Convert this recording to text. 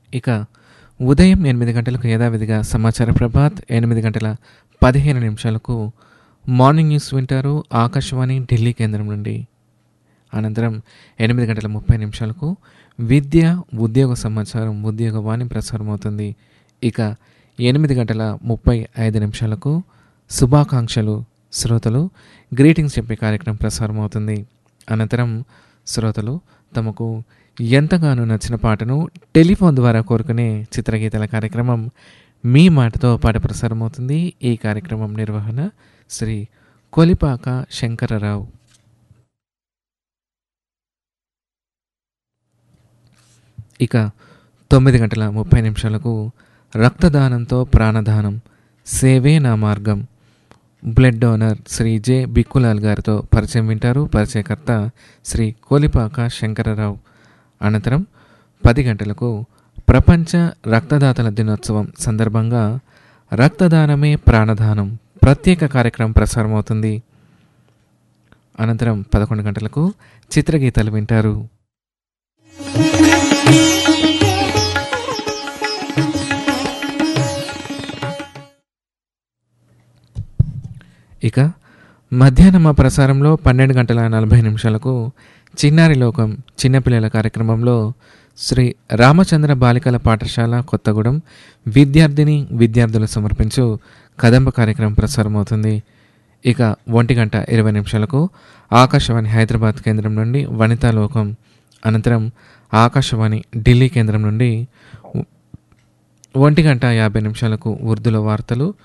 ఇక ఉదయం ఎనిమిది గంటలకు యథావిధిగా సమాచార ప్రభాత్ ఎనిమిది గంటల పదిహేను నిమిషాలకు మార్నింగ్ న్యూస్ వింటారు ఆకాశవాణి ఢిల్లీ కేంద్రం నుండి అనంతరం ఎనిమిది గంటల ముప్పై నిమిషాలకు విద్య ఉద్యోగ సమాచారం ఉద్యోగ వాణి ప్రసారం అవుతుంది ఇక ఎనిమిది గంటల ముప్పై ఐదు నిమిషాలకు శుభాకాంక్షలు శ్రోతలు గ్రీటింగ్స్ చెప్పే కార్యక్రమం ప్రసారం అవుతుంది అనంతరం శ్రోతలు తమకు ఎంతగానో నచ్చిన పాటను టెలిఫోన్ ద్వారా కోరుకునే చిత్రగీతల కార్యక్రమం మీ మాటతో పాట ప్రసారం అవుతుంది ఈ కార్యక్రమం నిర్వహణ శ్రీ కొలిపాక శంకరరావు ఇక తొమ్మిది గంటల ముప్పై నిమిషాలకు రక్తదానంతో ప్రాణదానం సేవే నా మార్గం blood donor Shri J Bikkulal గారితో పరిచయం వింటారు పరిచయకర్త శ్రీ కోలిపాక శంకరరావు అనంతరం పది గంటలకు ప్రపంచ రక్తదాతల దినోత్సవం సందర్భంగా రక్తదానమే ప్రాణదానం ప్రత్యేక కార్యక్రమం ప్రసారమవుతుంది అనంతరం పదకొండు గంటలకు చిత్రగీతాలు వింటారు ఇక మధ్యాహ్నం మా ప్రసారంలో పన్నెండు గంటల నలభై నిమిషాలకు చిన్నారి లోకం చిన్నపిల్లల కార్యక్రమంలో శ్రీ రామచంద్ర బాలికల పాఠశాల కొత్తగూడెం విద్యార్థిని విద్యార్థులు సమర్పించు కదంబ కార్యక్రమం ప్రసారమవుతుంది ఇక ఒంటి గంట ఇరవై నిమిషాలకు ఆకాశవాణి హైదరాబాద్ కేంద్రం నుండి వనితా లోకం అనంతరం ఆకాశవాణి ఢిల్లీ కేంద్రం నుండి ఒంటి గంట యాభై నిమిషాలకు ఉర్దూలో వార్తలు